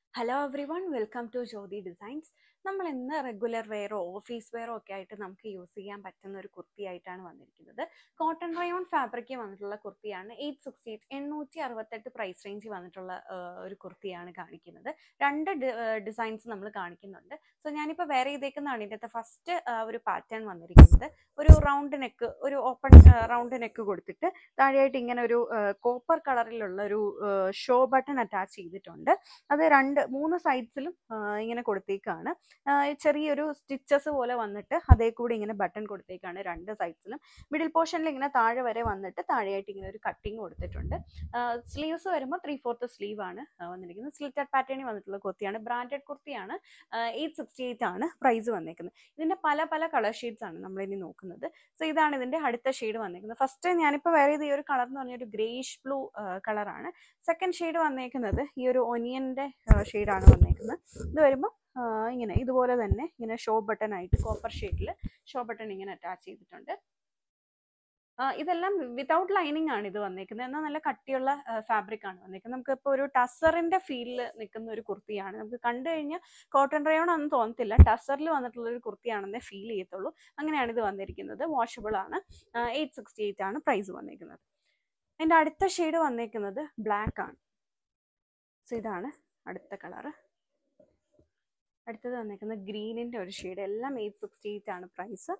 hello every one welcome to Jyothi designs നമ്മൾ ഇന്ന് regular വെയറോ office വെയറോ ഒക്കെ ആയിട്ട് നമുക്ക് യൂസ് ചെയ്യാൻ പറ്റുന്ന ഒരു കുർത്തിയായിട്ടാണ് വന്നിരിക്കുന്നത് കോട്ടൺ റയോൺ ഫാബ്രിക്കിൽ വന്നിട്ടുള്ള കുർത്തിയാണ് എയ്റ്റ് സിക്സ്റ്റി എയ്റ്റ് എണ്ണൂറ്റി അറുപത്തെട്ട് പ്രൈസ് റേഞ്ചിൽ വന്നിട്ടുള്ള ആ, ഒരു കുർത്തിയാണ് കാണിക്കുന്നത് രണ്ട് ഡിസൈൻസ് നമ്മൾ കാണിക്കുന്നുണ്ട് സോ ഞാനിപ്പോൾ വേറെ ചെയ്തേക്കുന്നതാണ് ഇതിൻ്റെ ഫസ്റ്റ് ഒരു പാറ്റേൺ വന്നിരിക്കുന്നത് ഒരു റൗണ്ട് നെക്ക് ഒരു ഓപ്പൺ റൗണ്ട് നെക്ക് കൊടുത്തിട്ട് താഴെയായിട്ട് ഇങ്ങനെ ഒരു കോപ്പർ കളറിലുള്ള ഒരു ഷോ ബട്ടൺ അറ്റാച്ച് ചെയ്തിട്ടുണ്ട് അത് രണ്ട് മൂന്ന് സൈഡ്സിലും ഇങ്ങനെ കൊടുത്തേക്കാണ് ആ, ചെറിയൊരു സ്റ്റിച്ചസ് പോലെ വന്നിട്ട് അതേ കൂടി ഇങ്ങനെ ബട്ടൺ കൊടുത്തേക്കാണ് രണ്ട് സൈഡ്സിലും മിഡിൽ പോർഷനിൽ ഇങ്ങനെ താഴെ വരെ വന്നിട്ട് താഴെയായിട്ട് ഇങ്ങനെ ഒരു കട്ടിങ് കൊടുത്തിട്ടുണ്ട് സ്ലീവ്സ് വരുമ്പോൾ ത്രീ ഫോർത്ത് സ്ലീവ് ആണ് ആ, വന്നിരിക്കുന്നത് സ്ലിറ്റഡ് പാറ്റേണിൽ വന്നിട്ടുള്ള കുർത്തിയാണ് ബ്രാൻഡഡ് കുർത്തിയാണ് എയ്റ്റ് സിക്സ്റ്റി എയ്റ്റ് ആണ് പ്രൈസ് വന്നേക്കുന്നത് ഇതിന്റെ പല പല കളർ ഷെയ്ഡ്സ് ആണ് നമ്മൾ ഇനി നോക്കുന്നത് സോ ഇതാണ് ഇതിന്റെ അടുത്ത ഷെയ്ഡ് വന്നേക്കുന്നത് ഫസ്റ്റ് ഞാനിപ്പോൾ വേറെ ചെയ്ത ഈ ഒരു കളർ എന്ന് പറഞ്ഞ ഒരു ഗ്രേഷ് ബ്ലൂ കളറാണ് സെക്കൻഡ് ഷെയ്ഡ് വന്നേക്കുന്നത് ഈ ഒരു ഒനിയന്റെ ഷെയ്ഡാണ് വന്നേക്കുന്നത് ഇത് വരുമ്പോൾ ഇങ്ങനെ ഇതുപോലെ തന്നെ ഇങ്ങനെ ഷോ ബട്ടൺ ആയിട്ട് കോപ്പർ ഷെയ്ഡിൽ ഷോ ബട്ടൺ ഇങ്ങനെ അറ്റാച്ച് ചെയ്തിട്ടുണ്ട് ആ, ഇതെല്ലാം വിതൗട്ട് ലൈനിങ് ആണ് ഇത് വന്നേക്കുന്നത് എന്നാൽ നല്ല കട്ടിയുള്ള ഫാബ്രിക് ആണ് വന്നേക്കുന്നത് നമുക്ക് ഇപ്പോൾ ഒരു ടസറിന്റെ ഫീലിൽ നിൽക്കുന്ന ഒരു കുർത്തിയാണ് നമുക്ക് കണ്ടു കഴിഞ്ഞാൽ കോട്ടൺ റയോൺ ഒന്നും തോന്നത്തില്ല ടസറിൽ വന്നിട്ടുള്ള ഒരു കുർത്തിയാണെന്നേ ഫീൽ ചെയ്യത്തുള്ളൂ അങ്ങനെയാണ് ഇത് വന്നിരിക്കുന്നത് വാഷബിൾ ആണ് എയ്റ്റ് സിക്സ്റ്റി എയ്റ്റ് ആണ് പ്രൈസ് വന്നേക്കുന്നത് അതിൻ്റെ അടുത്ത ഷെയ്ഡ് വന്നേക്കുന്നത് ബ്ലാക്ക് ആണ് സോ ഇതാണ് അടുത്ത കളറ് അടുത്തത് വന്നേക്കുന്നത് ഗ്രീനിൻ്റെ ഒരു ഷെയ്ഡ് എല്ലാം എയ്റ്റ് സിക്സ്റ്റി എയ്റ്റ് ആണ് പ്രൈസ്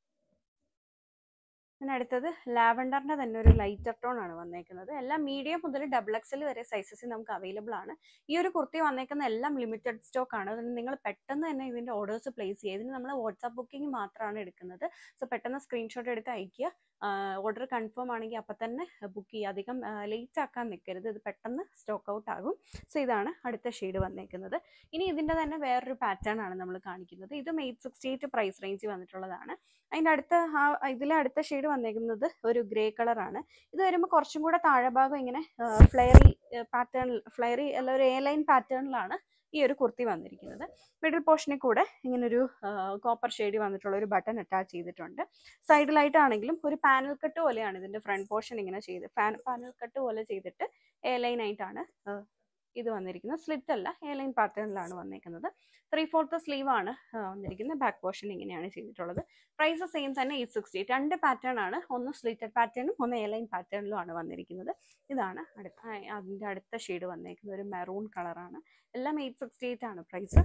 പിന്നെ അടുത്തത് ലാവൻഡറിൻ്റെ തന്നെ ഒരു ലൈറ്റർ ടോൺ ആണ് വന്നേക്കുന്നത് എല്ലാം മീഡിയം മുതൽ ഡബിൾ എക്സൽ വരെ സൈസസ് നമുക്ക് അവൈലബിൾ ആണ് ഈ ഒരു കുർത്തി വന്നേക്കുന്ന എല്ലാം ലിമിറ്റഡ് സ്റ്റോക്ക് ആണ് അതുകൊണ്ട് നിങ്ങൾ പെട്ടെന്ന് തന്നെ ഇതിൻ്റെ ഓർഡേഴ്സ് പ്ലേസ് ചെയ്യുക ഇതിന് നമ്മൾ വാട്സാപ്പ് ബുക്കിംഗ് മാത്രമാണ് എടുക്കുന്നത് സോ പെട്ടെന്ന് സ്ക്രീൻഷോട്ട് എടുത്ത് അയക്കുക ഓർഡർ കൺഫേം ആണെങ്കിൽ അപ്പം തന്നെ ബുക്ക് ചെയ്യുക അധികം ലേറ്റ് ആക്കാൻ നിൽക്കരുത് ഇത് പെട്ടെന്ന് സ്റ്റോക്ക് ഔട്ട് ആകും സോ ഇതാണ് അടുത്ത ഷെയ്ഡ് വന്നേക്കുന്നത് ഇനി ഇതിൻ്റെ തന്നെ വേറൊരു പാറ്റേൺ ആണ് നമ്മൾ കാണിക്കുന്നത് ഇതും eight sixty eight price range വന്നിട്ടുള്ളതാണ് അതിൻ്റെ അടുത്ത ആ ഇതിലെ അടുത്ത ഷെയ്ഡ് വന്നേക്കുന്നത് ഒരു ഗ്രേ കളറാണ് ഇത് വരുമ്പോൾ കുറച്ചും കൂടെ താഴെ ഭാഗം ഇങ്ങനെ ഫ്ലെയറി പാറ്റേൺ ഫ്ലെയറി അല്ല ഒരു എ ലൈൻ പാറ്റേണിലാണ് ഈ ഒരു കുർത്തി വന്നിരിക്കുന്നത് മിഡിൽ പോർഷനിൽ കൂടെ ഇങ്ങനൊരു കോപ്പർ ഷെയ്ഡ് വന്നിട്ടുള്ള ഒരു ബട്ടൺ അറ്റാച്ച് ചെയ്തിട്ടുണ്ട് സൈഡിലായിട്ടാണെങ്കിലും ഒരു പാനൽ കട്ട് പോലെയാണ് ഇതിന്റെ ഫ്രണ്ട് പോർഷൻ ഇങ്ങനെ ചെയ്ത് ഫാൻ പാനൽ കട്ട് പോലെ ചെയ്തിട്ട് എ ലൈൻ ആയിട്ടാണ് ആ, ഇത് വന്നിരിക്കുന്നത് സ്ലിറ്റ് അല്ല എ ലൈൻ പാറ്റേണിലാണ് വന്നിരിക്കുന്നത് ത്രീ ഫോർത്ത് സ്ലീവ് ആണ് ആ, വന്നിരിക്കുന്നത് ബാക്ക് പോർഷൻ ഇങ്ങനെയാണ് ചെയ്തിട്ടുള്ളത് പ്രൈസ് സെയിം തന്നെ എയ്റ്റ് സിക്സ്റ്റി രണ്ട് പാറ്റേൺ ആണ് ഒന്ന് സ്ലിറ്റഡ് പാറ്റേണും ഒന്ന് എ ലൈൻ പാറ്റേണിലും ആണ് വന്നിരിക്കുന്നത് ഇതാണ് അടുത്ത ആ, അതിന്റെ അടുത്ത ഷെയ്ഡ് വന്നിരിക്കുന്നത് ഒരു മെറൂൺ കളറാണ് എല്ലാം എയ്റ്റ് സിക്സ്റ്റി എയ്റ്റ് ആണ് പ്രൈസ്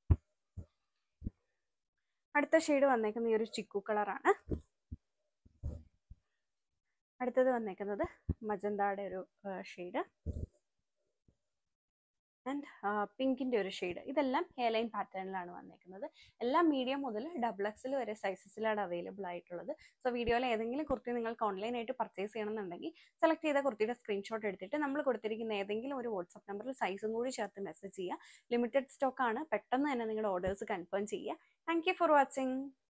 അടുത്ത ഷെയ്ഡ് വന്നേക്കുന്നത് ഈ ഒരു ചിക്കു കളറാണ് അടുത്തത് വന്നേക്കുന്നത് മജന്തായുടെ ഒരു ഷെയ്ഡ് ആൻഡ് പിങ്കിൻ്റെ ഒരു ഷെയ്ഡ് ഇതെല്ലാം ഹെയർ ലൈൻ പാറ്റേണിലാണ് വന്നേക്കുന്നത് എല്ലാം മീഡിയം മുതൽ ഡബിൾ എക്സിൽ വരെ സൈസസിലാണ് അവൈലബിൾ ആയിട്ടുള്ളത് സോ വീഡിയോയിൽ ഏതെങ്കിലും കുർത്തി നിങ്ങൾക്ക് ഓൺലൈനായിട്ട് പർച്ചേസ് ചെയ്യണമെന്നുണ്ടെങ്കിൽ സെലക്ട് ചെയ്ത കുർത്തിയുടെ സ്ക്രീൻഷോട്ട് എടുത്തിട്ട് നമ്മൾ കൊടുത്തിരിക്കുന്ന ഏതെങ്കിലും ഒരു വാട്സപ്പ് നമ്പറിൽ സൈസും കൂടി ചേർത്ത് മെസ്സേജ് ചെയ്യുക ലിമിറ്റഡ് സ്റ്റോക്ക് ആണ് പെട്ടെന്ന് തന്നെ നിങ്ങളുടെ ഓർഡേഴ്സ് കൺഫേം ചെയ്യുക താങ്ക് യു ഫോർ വാച്ചിങ്